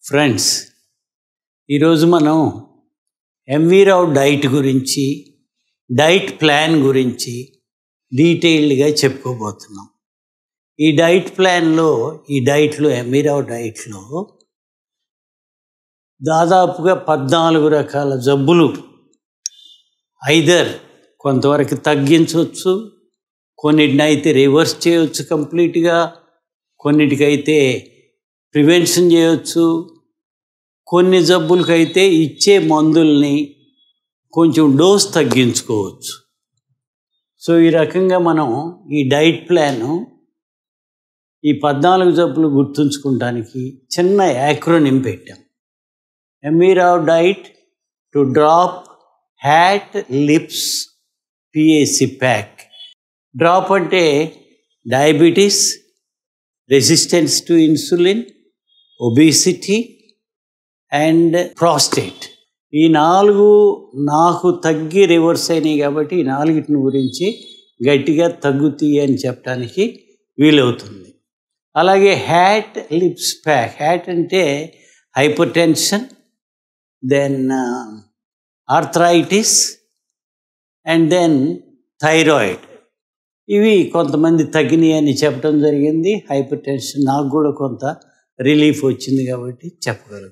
friends ఈరోజు మనం M V Rao diet గురించి డైట్ ప్లాన్ గురించి డీటెయిల్డ్గా చెప్పుకోబోతున్నాం ఈ డైట్ ప్లాన్లో ఈ డైట్లో ఎంవీరావు డైట్లో దాదాపుగా పద్నాలుగు రకాల జబ్బులు ఐదర్ కొంతవరకు తగ్గించవచ్చు కొన్నిటిని అయితే రివర్స్ చేయవచ్చు కంప్లీట్గా కొన్నిటికైతే ప్రివెన్షన్ చేయవచ్చు కొన్ని జబ్బులకైతే ఇచ్చే మందుల్ని కొంచెం డోస్ తగ్గించుకోవచ్చు సో ఈ రకంగా మనం ఈ డైట్ ప్లాను ఈ పద్నాలుగు జబ్బులు గుర్తుంచుకోవడానికి చిన్న యాక్రోనిం పెట్టాం M V Rao diet to drop hat lips PAC pack drop అంటే diabetes resistance to insulin obesity and prostate ఈ నాలుగు నాకు తగ్గి రివర్స్ అయినాయి కాబట్టి ఈ నాలుగిటిని గురించి గట్టిగా తగ్గుతాయి అని చెప్పడానికి వీలవుతుంది అలాగే హ్యాట్ లిప్స్ ప్యాక్ హ్యాట్ అంటే hypertension then arthritis and then thyroid ఇవి కొంతమంది తగ్గినాయి అని చెప్పడం జరిగింది హైపర్ టెన్షన్ నాకు కూడా కొంత రిలీఫ్ వచ్చింది కాబట్టి చెప్పగలుగుతాను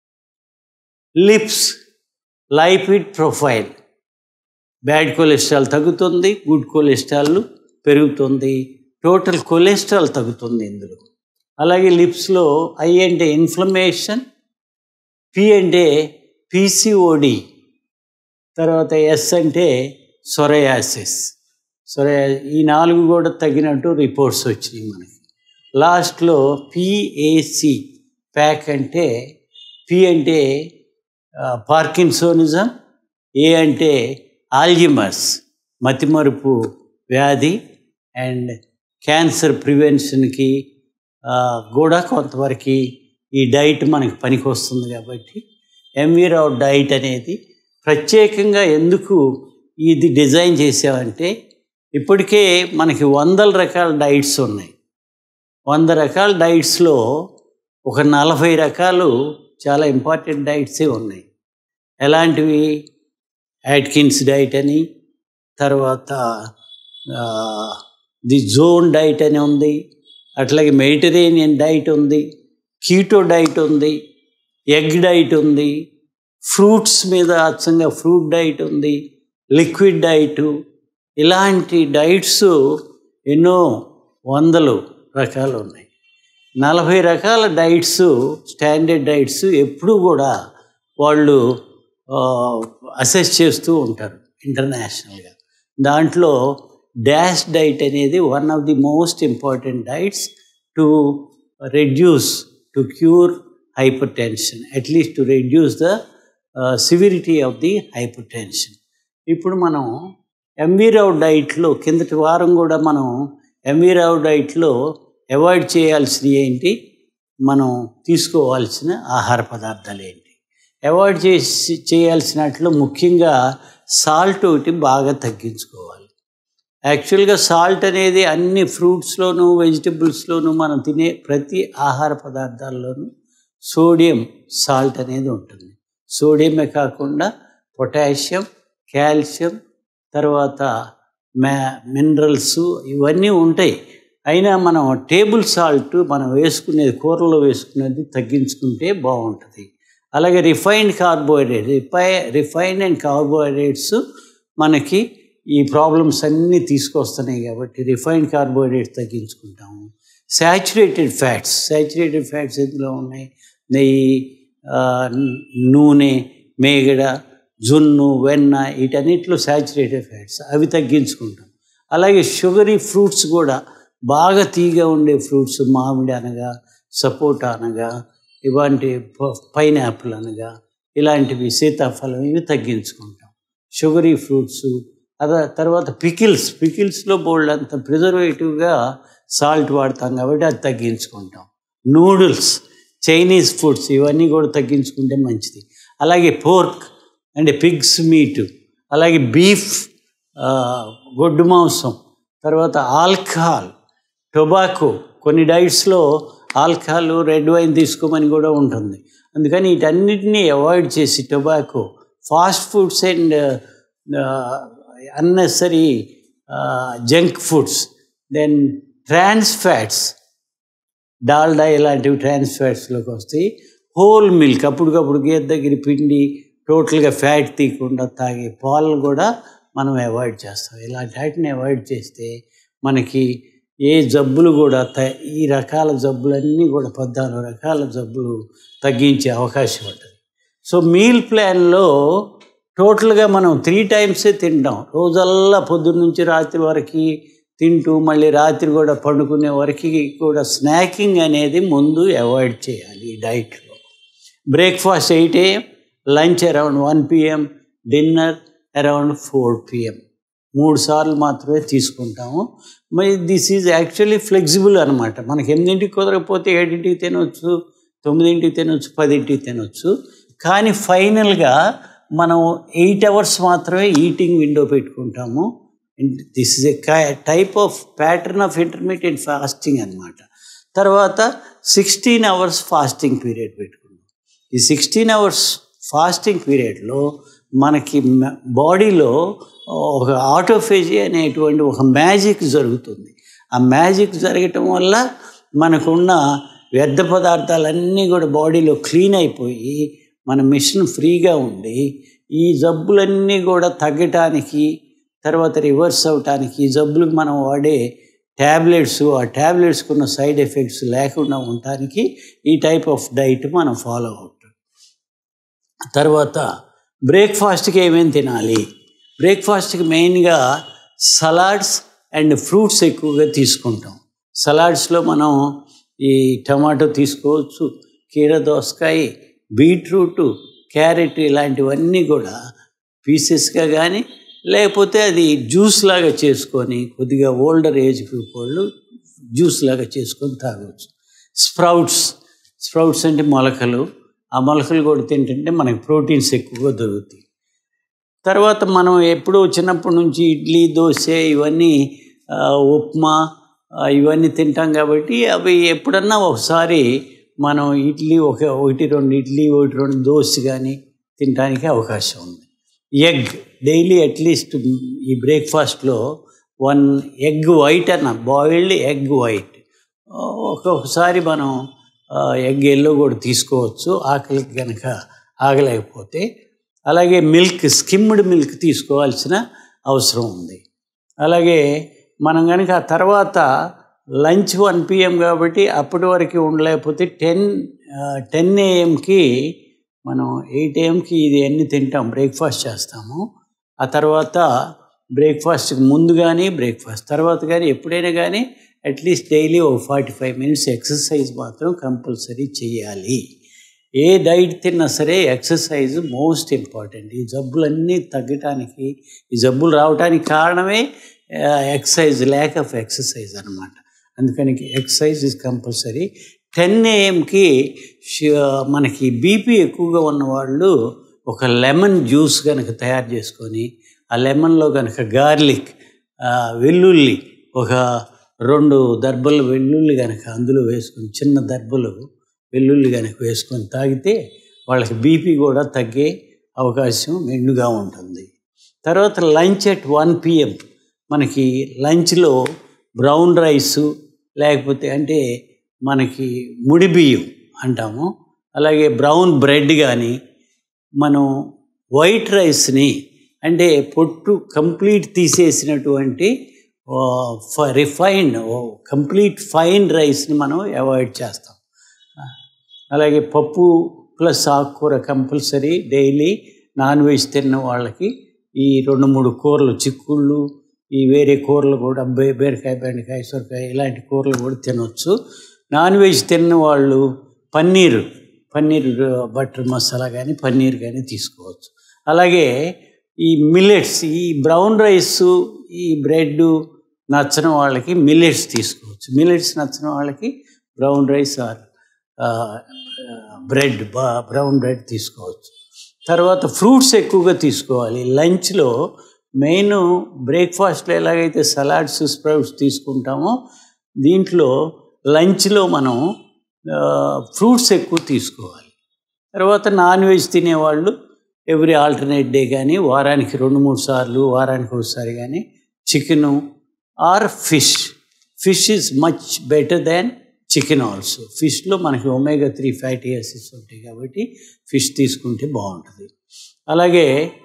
lips lipid profile bad cholesterol తగ్గుతుంది గుడ్ కొలెస్ట్రాల్ పెరుగుతుంది టోటల్ కొలెస్ట్రాల్ తగ్గుతుంది ఇందులో అలాగే లిప్స్లో ఐ అంటే ఇన్ఫ్లమేషన్ పి అంటే పీసీఓడి తర్వాత ఎస్ అంటే సొరయాసిస్ సొరయా ఈ నాలుగు కూడా తగినట్టు రిపోర్ట్స్ వచ్చినాయి మనకి లాస్ట్లో పిఏసి ప్యాక్ అంటే పి అంటే పార్కిన్సోనిజం ఏ అంటే ఆల్జిమస్ మతిమరుపు వ్యాధి అండ్ క్యాన్సర్ ప్రివెన్షన్కి కూడా కొంతవరకు ఈ డైట్ మనకి పనికి వస్తుంది కాబట్టి ఎంవీరావు డైట్ అనేది ప్రత్యేకంగా ఎందుకు ఇది డిజైన్ చేసామంటే ఇప్పటికే మనకి వందల రకాల డైట్స్ ఉన్నాయి వంద రకాల డైట్స్లో ఒక నలభై రకాలు చాలా ఇంపార్టెంట్ డైట్సే ఉన్నాయి ఎలాంటివి యాట్కిన్స్ డైట్ అని తర్వాత ది జోన్ డైట్ అని ఉంది అట్లాగే మెడిటరేనియన్ డైట్ ఉంది కీటో డైట్ ఉంది ఎగ్ డైట్ ఉంది ఫ్రూట్స్ మీద అచ్చంగా ఫ్రూట్ డైట్ ఉంది లిక్విడ్ డైటు ఇలాంటి డైట్స్ ఎన్నో వందలు రకాలు ఉన్నాయి నలభై రకాల డైట్స్ స్టాండర్డ్ డైట్స్ ఎప్పుడూ కూడా వాళ్ళు అసెస్ చేస్తూ ఉంటారు ఇంటర్నేషనల్గా దాంట్లో డాష్ డైట్ అనేది one of the most important diets to reduce to cure hypertension at least to reduce the severity of the hypertension ఇప్పుడు మనం ఎంవీరావు డైట్లో కిందటి వారం కూడా మనం ఎంవీరావు డైట్లో అవాయిడ్ చేయాల్సినవి ఏంటి మనం తీసుకోవాల్సిన ఆహార పదార్థాలు ఏంటి అవాయిడ్ చేసి చేయాల్సినట్లు ముఖ్యంగా సాల్ట్ ఒకటి బాగా తగ్గించుకోవాలి యాక్చువల్గా సాల్ట్ అనేది అన్ని ఫ్రూట్స్లోను వెజిటబుల్స్లోను మనం తినే ప్రతి ఆహార పదార్థాల్లోనూ సోడియం సాల్ట్ అనేది ఉంటుంది సోడియమే కాకుండా పొటాషియం కాల్షియం తర్వాత మ్యా మినరల్స్ ఇవన్నీ ఉంటాయి అయినా మనం టేబుల్ సాల్ట్ మనం వేసుకునేది కూరలో వేసుకునేది తగ్గించుకుంటే బాగుంటుంది అలాగే రిఫైన్డ్ కార్బోహైడ్రేట్ రిఫై రిఫైన్డ్ అండ్ కార్బోహైడ్రేట్స్ మనకి ఈ ప్రాబ్లమ్స్ అన్నీ తీసుకొస్తున్నాయి కాబట్టి రిఫైన్డ్ కార్బోహైడ్రేట్స్ తగ్గించుకుంటాము శాచురేటెడ్ ఫ్యాట్స్ శాచురేటెడ్ ఫ్యాట్స్ ఎందులో ఉన్నాయి నెయ్యి నూనె మేగడ జున్ను వెన్న వీటన్నిటిలో శాచురేటెడ్ ఫ్యాట్స్ అవి తగ్గించుకుంటాం అలాగే షుగరీ ఫ్రూట్స్ కూడా బాగా తీగా ఉండే ఫ్రూట్స్ మామిడి అనగా సపోటా అనగా ఇలాంటి పైనాపిల్ అనగా ఇలాంటివి సీతాఫలం ఇవి తగ్గించుకుంటాం షుగరీ ఫ్రూట్స్ అదే తర్వాత పికిల్స్ పికిల్స్లో బోల్డ్ అంత ప్రిజర్వేటివ్గా సాల్ట్ వాడతాం కాబట్టి అది తగ్గించుకుంటాం నూడిల్స్ చైనీస్ ఫుడ్స్ ఇవన్నీ కూడా తగ్గించుకుంటే మంచిది అలాగే పోర్క్ అంటే పిగ్స్ మీట్ అలాగే బీఫ్ గొడ్డు మాంసం తర్వాత ఆల్కహాల్ టొబాకో కొన్ని డైట్స్లో ఆల్కహాల్ రెడ్ వైన్ తీసుకోమని కూడా ఉంటుంది అందుకని వీటన్నిటిని అవాయిడ్ చేసి tobacco fast foods and unnecessary junk foods then trans fats Dalda ఇలాంటివి ట్రాన్స్ ఫ్యాట్స్లోకి వస్తాయి హోల్ మిల్క్ అప్పటికప్పుడు గేదె దగ్గర పిండి టోటల్గా ఫ్యాట్ తీయకుండా తాగే పాలు కూడా మనం అవాయిడ్ చేస్తాం ఇలాంటి వాటిని అవాయిడ్ చేస్తే మనకి ఏ జబ్బులు కూడా త ఈ రకాల జబ్బులన్నీ కూడా పద్నాలుగు రకాల జబ్బులు తగ్గించే అవకాశం ఉంటుంది సో మీల్ ప్లాన్లో టోటల్గా మనం త్రీ టైమ్సే తింటాం రోజల్లా పొద్దున్న నుంచి రాత్రి వరకు తింటూ మళ్ళీ రాత్రి కూడా పండుకునే వరకు కూడా స్నాకింగ్ అనేది ముందు అవాయిడ్ చేయాలి ఈ డైట్లో breakfast eight AM lunch around one PM dinner around four PM మూడు సార్లు మాత్రమే తీసుకుంటాము మరి దిస్ ఈజ్ యాక్చువల్లీ ఫ్లెక్సిబుల్ అనమాట మనకి ఎనిమిదింటికి కుదరకపోతే ఏడింటికి తినొచ్చు తొమ్మిదింటికి తినొచ్చు పదింటికి తినొచ్చు కానీ ఫైనల్గా మనం ఎయిట్ అవర్స్ మాత్రమే ఈటింగ్ విండో పెట్టుకుంటాము this is a type of pattern of intermediate fasting అనమాట తర్వాత సిక్స్టీన్ అవర్స్ ఫాస్టింగ్ పీరియడ్ పెట్టుకున్నాం ఈ సిక్స్టీన్ అవర్స్ ఫాస్టింగ్ పీరియడ్లో మనకి బాడీలో ఒక ఆటోఫేజీ అనేటువంటి ఒక మ్యాజిక్ జరుగుతుంది ఆ మ్యాజిక్ జరగటం వల్ల మనకున్న వ్యర్థ పదార్థాలన్నీ కూడా బాడీలో క్లీన్ అయిపోయి మన మిషన్ ఫ్రీగా ఉండి ఈ జబ్బులన్నీ కూడా తగ్గటానికి తర్వాత రివర్స్ అవటానికి ఈ జబ్బులకు మనం వాడే ట్యాబ్లెట్స్ ఆ ట్యాబ్లెట్స్కి ఉన్న సైడ్ ఎఫెక్ట్స్ లేకుండా ఉండటానికి ఈ టైప్ ఆఫ్ డైట్ మనం ఫాలో అవుతాం తర్వాత బ్రేక్ఫాస్ట్కి ఏమేమి తినాలి బ్రేక్ఫాస్ట్కి మెయిన్గా సలాడ్స్ అండ్ ఫ్రూట్స్ ఎక్కువగా తీసుకుంటాం సలాడ్స్లో మనం ఈ టమాటో తీసుకోవచ్చు కీర దోసకాయ బీట్రూట్ క్యారెట్ ఇలాంటివన్నీ కూడా పీసెస్గా కానీ లేకపోతే అది జ్యూస్ లాగా చేసుకొని కొద్దిగా ఓల్డర్ ఏజ్ గ్రూప్ వాళ్ళు జ్యూస్ లాగా చేసుకొని తాగవచ్చు స్ప్రౌట్స్ స్ప్రౌట్స్ అంటే మొలకలు ఆ మొలకలు కూడా తింటుంటే మనకి ప్రోటీన్స్ ఎక్కువగా దొరుకుతాయి తర్వాత మనం ఎప్పుడూ చిన్నప్పటి నుంచి ఇడ్లీ దోశ ఇవన్నీ ఉప్మా ఇవన్నీ తింటాం కాబట్టి అవి ఎప్పుడన్నా ఒకసారి మనం ఇడ్లీ ఒక ఒకటి రెండు ఇడ్లీ ఒకటి రెండు దోశ కానీ తినడానికి అవకాశం ఉంది ఎగ్ డైలీ అట్లీస్ట్ ఈ బ్రేక్ఫాస్ట్లో వన్ ఎగ్ వైట్ అన్న బాయిల్డ్ ఎగ్ వైట్ ఒక్కొక్కసారి మనం ఎగ్ ఎల్లో కూడా తీసుకోవచ్చు ఆకలికి కనుక ఆగలేకపోతే అలాగే మిల్క్ స్కిమ్డ్ మిల్క్ తీసుకోవాల్సిన అవసరం ఉంది అలాగే మనం కనుక ఆ తర్వాత లంచ్ వన్ పిఎం కాబట్టి అప్పటి వరకు ఉండలేకపోతే టెన్ టెన్ ఏఎంకి మనం ఎయిట్ ఏఎంకి ఇది అన్ని తింటాం బ్రేక్ఫాస్ట్ చేస్తాము ఆ తర్వాత బ్రేక్ఫాస్ట్కి ముందు కానీ బ్రేక్ఫాస్ట్ తర్వాత కానీ ఎప్పుడైనా కానీ అట్లీస్ట్ డైలీ ఒక ఫార్టీ ఫైవ్ మినిట్స్ ఎక్సర్సైజ్ మాత్రం కంపల్సరీ చేయాలి ఏ డైట్ తిన్నా సరే ఎక్సర్సైజ్ మోస్ట్ ఇంపార్టెంట్ ఈ జబ్బులన్నీ తగ్గటానికి ఈ జబ్బులు రావడానికి కారణమే ఎక్సర్సైజ్ ల్యాక్ ఆఫ్ ఎక్సర్సైజ్ అనమాట అందుకని ఎక్సర్సైజ్ ఇస్ కంపల్సరీ టెన్ ఏఎంకి మనకి బీపీ ఎక్కువగా ఉన్నవాళ్ళు ఒక లెమన్ జ్యూస్ కనుక తయారు చేసుకొని ఆ లెమన్లో కనుక గార్లిక్ వెల్లుల్లి ఒక రెండు దర్బలు వెల్లుల్లి కనుక అందులో వేసుకొని చిన్న దర్బలు వెల్లుల్లి కనుక వేసుకొని తాగితే వాళ్ళకి బీపీ కూడా తగ్గే అవకాశం మెండుగా ఉంటుంది తర్వాత లంచ్ ఎట్ వన్ పిఎం మనకి లంచ్లో బ్రౌన్ రైసు లేకపోతే అంటే మనకి ముడి బియ్యం అంటాము అలాగే బ్రౌన్ బ్రెడ్ కానీ మనం వైట్ రైస్ని అంటే పొట్టు కంప్లీట్ తీసేసినటువంటి రిఫైన్డ్ కంప్లీట్ ఫైన్ రైస్ని మనం అవాయిడ్ చేస్తాం అలాగే పప్పు ప్లస్ ఆకుకూర కంపల్సరీ డైలీ నాన్ వెజ్ తిన్న వాళ్ళకి ఈ రెండు మూడు కూరలు చిక్కుళ్ళు ఈ వేరే కూరలు కూడా బే బీరకాయ బెండకాయ సొరకాయ ఇలాంటి కూరలు కూడా తినవచ్చు నాన్ వెజ్ తిన్న వాళ్ళు పన్నీరు పన్నీర్ బటర్ మసాలా కానీ పన్నీర్ కానీ తీసుకోవచ్చు అలాగే ఈ మిల్లెట్స్ ఈ బ్రౌన్ రైస్ ఈ బ్రెడ్ నచ్చని వాళ్ళకి మిల్లెట్స్ తీసుకోవచ్చు మిల్లెట్స్ నచ్చని వాళ్ళకి బ్రౌన్ రైస్ ఆర్ బ్రెడ్ బా బ్రౌన్ బ్రెడ్ తీసుకోవచ్చు తర్వాత ఫ్రూట్స్ ఎక్కువగా తీసుకోవాలి లంచ్లో మెయిన్ బ్రేక్ఫాస్ట్లో ఎలాగైతే సలాడ్స్ స్ప్రౌట్స్ తీసుకుంటామో దీంట్లో లంచ్లో మనం ఫ్రూట్స్ ఎక్కువ తీసుకోవాలి తర్వాత నాన్ వెజ్ తినేవాళ్ళు ఎవ్రీ ఆల్టర్నేట్ డే కానీ వారానికి రెండు మూడు సార్లు వారానికి ఒకసారి కానీ chicken or fish fish is much better than chicken also ఫిష్లో మనకి ఒమేగా త్రీ ఫ్యాటీ యాసిడ్స్ ఉంటాయి కాబట్టి ఫిష్ తీసుకుంటే బాగుంటుంది అలాగే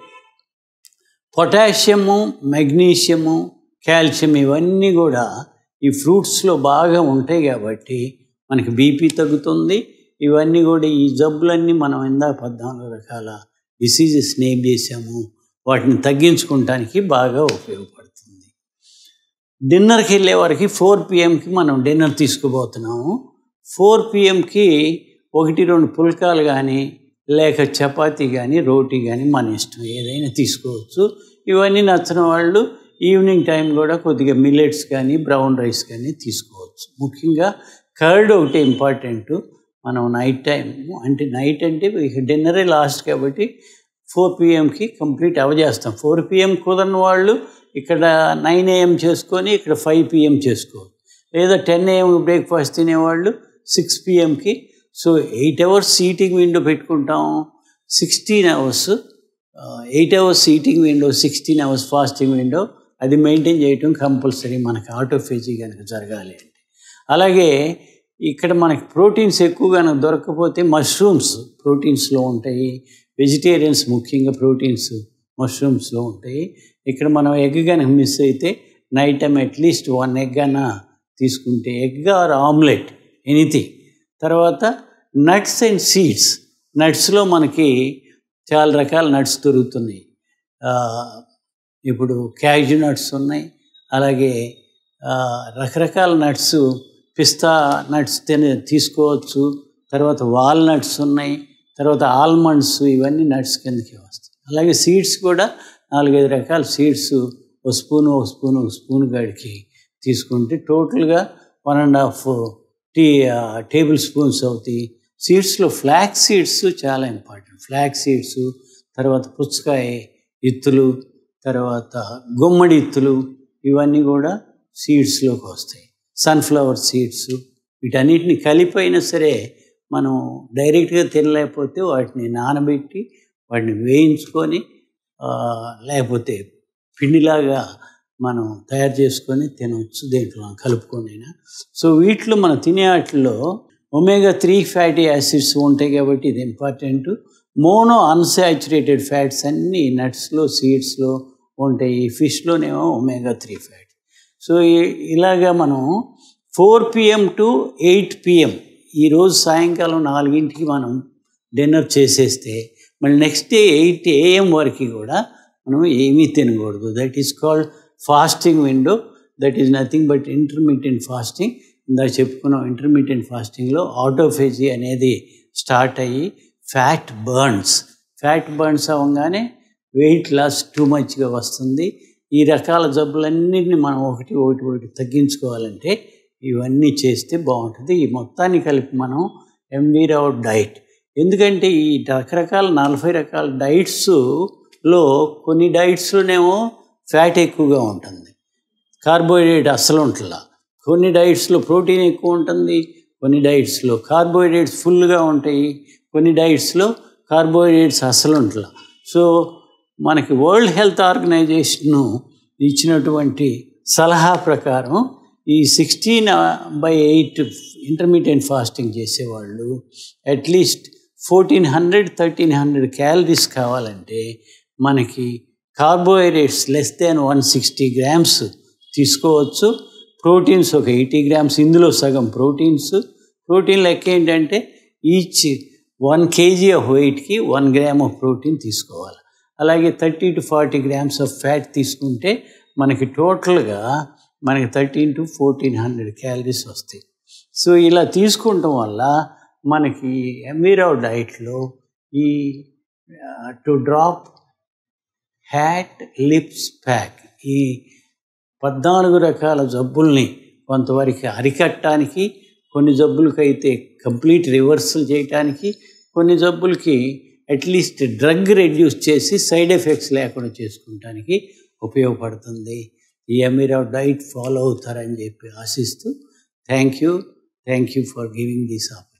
పొటాషియము మెగ్నీషియము కాల్షియం ఇవన్నీ కూడా ఈ ఫ్రూట్స్లో బాగా ఉంటాయి కాబట్టి మనకి బీపీ తగ్గుతుంది ఇవన్నీ కూడా ఈ జబ్బులన్నీ మనం ఇందాక పద్నాలుగు రకాల డిసీజెస్ నేమ్ చేసాము వాటిని తగ్గించుకోవటానికి బాగా ఉపయోగపడుతుంది డిన్నర్కి వెళ్ళే వరకు ఫోర్ పిఎంకి మనం డిన్నర్ తీసుకుపోతున్నాము ఫోర్ పిఎంకి ఒకటి రెండు పుల్కాలు కానీ లేక చపాతీ కానీ రోటీ కానీ మన ఇష్టం ఏదైనా తీసుకోవచ్చు ఇవన్నీ నచ్చిన వాళ్ళు ఈవినింగ్ టైం కూడా కొద్దిగా మిల్లెట్స్ కానీ బ్రౌన్ రైస్ కానీ తీసుకోవచ్చు ముఖ్యంగా కర్డ్ ఒకటి ఇంపార్టెంట్ మనం నైట్ టైం అంటే నైట్ అంటే ఇక డిన్నరే లాస్ట్ కాబట్టి ఫోర్ పిఎంకి కంప్లీట్ అవజేస్తాం ఫోర్ పిఎం కుదరని వాళ్ళు ఇక్కడ నైన్ ఏఎం చేసుకొని ఇక్కడ ఫైవ్ పిఎం చేసుకోవచ్చు లేదా టెన్ ఏఎం బ్రేక్ఫాస్ట్ తినేవాళ్ళు సిక్స్ పిఎంకి so eight hours seating window పెట్టుకుంటాం sixteen hours eight hours seating window sixteen hours fasting window అది మెయింటైన్ చేయటం కంపల్సరీ మనకి ఆటోఫేజీ కనుక జరగాలి అంటే అలాగే ఇక్కడ మనకి ప్రోటీన్స్ ఎక్కువ కనుక దొరకకపోతే మష్రూమ్స్ ప్రోటీన్స్లో ఉంటాయి వెజిటేరియన్స్ ముఖ్యంగా ప్రోటీన్స్ మష్రూమ్స్లో ఉంటాయి ఇక్కడ మనం ఎగ్ కనుక మిస్ అయితే night time at least one egg అన్న తీసుకుంటే ఎగ్ ఆర్ ఆమ్లెట్ ఎనీథింగ్ తర్వాత నట్స్ అండ్ సీడ్స్ నట్స్లో మనకి చాలా రకాల నట్స్ దొరుకుతున్నాయి ఇప్పుడు క్యాజు నట్స్ ఉన్నాయి అలాగే రకరకాల నట్స్ పిస్తా నట్స్ తిన తీసుకోవచ్చు తర్వాత వాల్నట్స్ ఉన్నాయి తర్వాత ఆల్మండ్స్ ఇవన్నీ నట్స్ కిందకి వస్తాయి అలాగే సీడ్స్ కూడా నాలుగైదు రకాల సీడ్స్ ఒక స్పూన్ ఒక స్పూన్ ఒక స్పూన్ గడికి తీసుకుంటే టోటల్గా one and half tea tablespoons అవుతాయి సీడ్స్లో ఫ్లాక్ సీడ్స్ చాలా ఇంపార్టెంట్ ఫ్లాక్ సీడ్స్ తర్వాత పుచ్చకాయ ఇత్తులు తర్వాత గుమ్మడి ఇత్తులు ఇవన్నీ కూడా సీడ్స్లోకి వస్తాయి సన్ఫ్లవర్ సీడ్స్ వీటన్నిటిని కలిపైనా సరే మనం డైరెక్ట్గా తినలేకపోతే వాటిని నానబెట్టి వాటిని వేయించుకొని లేకపోతే పిండిలాగా మనం తయారు చేసుకొని తినవచ్చు దేంట్లో కలుపుకొనైనా సో వీటిలో మనం తినే వాటిలో ఒమేగా త్రీ ఫ్యాటీ యాసిడ్స్ ఉంటాయి కాబట్టి ఇది ఇంపార్టెంట్ మోనో అన్సాచురేటెడ్ ఫ్యాట్స్ అన్నీ నట్స్లో సీడ్స్లో ఉంటాయి ఫిష్లోనేమో ఒమేగా త్రీ ఫ్యాట్ సో ఇలాగా మనం four PM to eight PM ఈరోజు సాయంకాలం నాలుగింటికి మనం డిన్నర్ చేసేస్తే మళ్ళీ నెక్స్ట్ డే ఎయిట్ ఏఎం వరకు కూడా మనం ఏమీ తినకూడదు that is called fasting window that is nothing but intermediate fasting ఇందాక చెప్పుకున్నాం ఇంటర్మీడియట్ ఫాస్టింగ్లో ఆటోఫేజీ అనేది స్టార్ట్ అయ్యి ఫ్యాట్ బర్న్స్ ఫ్యాట్ బర్న్స్ అవ్వగానే వెయిట్ లాస్ టూ మచ్గా వస్తుంది ఈ రకాల జబ్బులన్నింటినీ మనం ఒకటి ఒకటి ఒకటి తగ్గించుకోవాలంటే ఇవన్నీ చేస్తే బాగుంటుంది ఈ మొత్తాన్ని కలిపి మనం ఎంవీరావు డైట్ ఎందుకంటే ఈ రకరకాల నలభై రకాల డైట్స్లో కొన్ని డైట్స్లోనేమో ఫ్యాట్ ఎక్కువగా ఉంటుంది కార్బోహైడ్రేట్ అస్సలు ఉంటుందా కొన్ని డైట్స్లో ప్రోటీన్ ఎక్కువ ఉంటుంది కొన్ని డైట్స్లో కార్బోహైడ్రేట్స్ ఫుల్గా ఉంటాయి కొన్ని డైట్స్లో కార్బోహైడ్రేట్స్ అస్సలు ఉంటుందా సో మనకి వరల్డ్ హెల్త్ ఆర్గనైజేషను ఇచ్చినటువంటి సలహా ప్రకారం ఈ sixteen by eight intermediate fasting చేసేవాళ్ళు at least fourteen hundred thirteen hundred calories కావాలంటే మనకి carbohydrates less than one sixty grams తీసుకోవచ్చు ప్రోటీన్స్ ఒక ఎయిటీ గ్రామ్స్ ఇందులో సగం ప్రోటీన్స్ ప్రోటీన్ లెక్క ఏంటంటే ఈచ్ వన్ కేజీ ఆఫ్ వెయిట్కి వన్ గ్రామ్ ఆఫ్ ప్రోటీన్ తీసుకోవాలి అలాగే thirty to forty grams of fat తీసుకుంటే మనకి టోటల్గా మనకి thirteen to fourteen hundred calories వస్తాయి సో ఇలా తీసుకుంటాం వల్ల మనకి ఎమీరావ్ డైట్లో ఈ to drop hat lips pack ఈ పద్నాలుగు రకాల జబ్బుల్ని కొంతవరకు అరికట్టడానికి కొన్ని జబ్బులకైతే కంప్లీట్ రివర్సల్ చేయటానికి కొన్ని జబ్బులకి అట్లీస్ట్ డ్రగ్ రెడ్యూస్ చేసి సైడ్ ఎఫెక్ట్స్ లేకుండా చేసుకుంటానికి ఉపయోగపడుతుంది ఈ అమీరావ్ డైట్ ఫాలో అవుతారని చెప్పి ఆశిస్తూ thank you thank you for giving this opportunity